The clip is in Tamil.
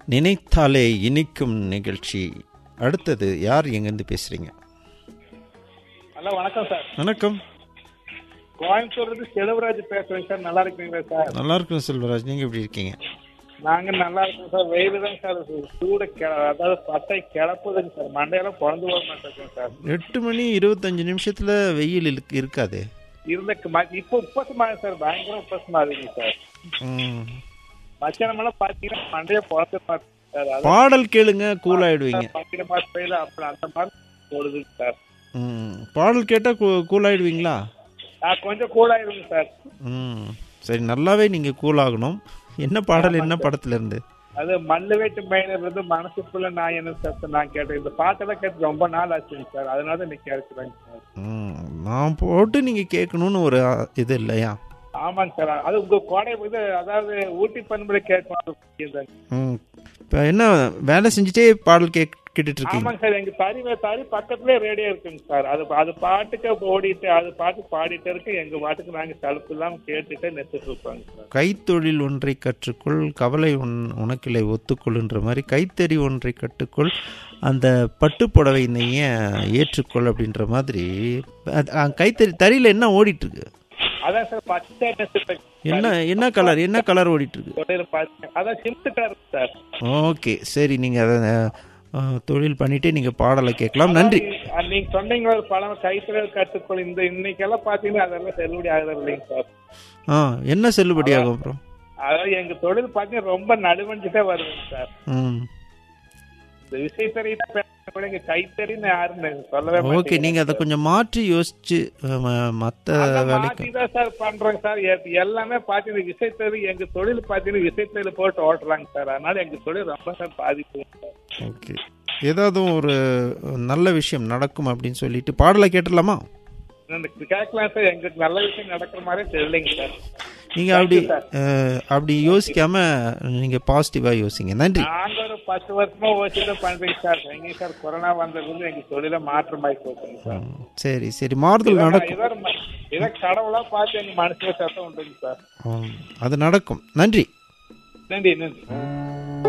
நினைத்தாலே இனிக்கும் நிகழ்ச்சி அடுத்தது யார் எங்கேருந்து பேசுறீங்க ஹலோ வணக்கம் சார் வணக்கம் கோயம்புத்தூர்ல இருந்து செலவராஜ் பேசுறேங்க சார் நல்லா இருக்கீங்களா சார் நல்லா இருக்கும் செல்வராஜ் நீங்க எப்படி இருக்கீங்க நாங்க நல்லா இருக்கோம் சார் வெயில் தான் சார் சூடு கிள அதாவது பட்டை கிளப்புதுங்க சார் மண்டையெல்லாம் குழந்து போக மாட்டேங்குங்க சார் எட்டு மணி இருபத்தஞ்சு நிமிஷத்துல வெயில் இருக்கு- இருக்காதே இருந்த ம- இப்போ உப்பசமா சார் பயங்கர உப்பசமா இருக்குங்க சார் ம். மத்தியானம் எல்லாம் பாத்தீங்கன்னா மண்டைய குழந்த மாட்டேங்க சார் அதான் பாடல் கேளுங்க கூல் ஆயிடுவீங்க பக்கிற மாதிரி போயில அப்புறம் அந்த மாதிரி போடுதுங்க சார் ம். பாடல் கேட்டா கூல் ஆயிடுவீங்களா நான் கொஞ்சம் கூலாயிருங்க சார் ம் சரி நல்லாவே நீங்க கூல் ஆகணும் என்ன பாடல் என்ன படத்துல இருந்து அது மல்லு வேட்டு மயில இருந்து மனசுக்குள்ள நான் என்ன சத்து நான் கேட்டேன் இந்த பாட்டெல்லாம் கேட்டு ரொம்ப நாள் ஆச்சுங்க சார் அதனால தான் இன்னைக்கு கேட்குறேங்க சார் ம், நான் போட்டு நீங்க கேட்கணும்னு ஒரு அ, இது இல்லையா ஆமாங்க சார் அது உங்க கோடை இது அதாவது ஊட்டி பண்புல கேட்கணும் ம் இப்போ என்ன வேலை செஞ்சுட்டே பாடல் கேக் கேட்டுட்டு இருக்கீங்க ஆமாங்க சார் எங்க தறி தறி பக்கத்துலயே ரேடியோ இருக்குங்க சார் அது அது பாட்டுக்கு ஓடிட்டு அது பாட்டு பாடிட்டு இருக்கு எங்க பாட்டுக்கு நாங்க தடுப்பு இல்லாம கேட்டுட்டு நெத்துட்டு இருப்போங்க சார் கைத்தொழில் ஒன்றை கற்றுக்கொள் கவலை உன் உனக்கில்லை ஒத்துக்கொள்ன்ற மாதிரி கைத்தறி ஒன்றை கற்றுக்கொள் அந்த பட்டுப்புடவை நெய்ய ஏற்றுக்கொள் அப்படின்ற மாதிரி அது, அ, கைத்தறி தறியில் என்ன ஓடிட்டு இருக்கு அதான் சார் பச்சை நெத்துட்டு என்ன என்ன கலர் என்ன கலர் ஓடிட்டு இருக்கு தொடையில பாத்து அதான் சிம்த்துட்டா இருக்கு சார் ஓகே சரி நீங்க அதை அ, தொழில் பண்ணிட்டே நீங்க பாடலை கேட்கலாம் நன்றி அது நீங்க சொன்னீங்க ஒரு பழம் கைத்தொழில் கற்றுக்கொள் இந்த இன்னைக்கெல்லாம் பாத்தீங்கன்னா அதெல்லாம் செல்லுபடி ஆகுது இல்லைங்க சார் ஆ என்ன செல்லுபடி ஆகும் அப்புறம் அதாவது எங்க தொழில் பாத்தீங்கன்னா ரொம்ப நடுவஞ்சுட்டே வருதுங்க சார் ம் இந்த விசைத்தறி கூட இங்க கைத்தறின்னு யாருன்னு சொல்லவே ஓகே மாட்டேங்கிறாங்க நீங்க அதை கொஞ்சம் மாற்றி யோசிச்சு மற்ற அதான் வேலைக்கு மாத்தி தான் சார் பண்றோங்க சார் எ- எல்லாமே பாத்தீங்கன்னா விசைத்தறி எங்க தொழில் பாத்தீங்கன்னா விசைத்தறி போட்டு ஓட்டுறாங்க சார் அதனால எங்க தொழில் ரொம்ப சார் பாதிப்பு ஓகே ஏதாவது ஒரு நல்ல விஷயம் நடக்கும் அப்படின்னு சொல்லிட்டு பாடலை கேட்டுடலாமா கேட்கலாம் சார் எங்களுக்கு நல்ல விஷயம் நடக்கிற மாதிரியே தெரியலைங்க சார் நீங்க அப்படி அஹ், அப்படி யோசிக்காம நீங்க பாசிட்டிவா யோசிங்க நன்றி நாங்க ஒரு பத்து வருஷமா ஓசிட்டு பண்றீங்க சார் எங்க சார் கொரோனா வந்ததுல இருந்து எங்க தொழில மாற்றமாயி போச்சுங்க சார் சரி சரி மாறுதல் நடக்கும் இதோ ம- இதோ கடவுளா பார்த்து எங்க மனசுல சத்தம் உண்டுங்க சார் ஆம், அது நடக்கும் நன்றி நன்றி நன்றி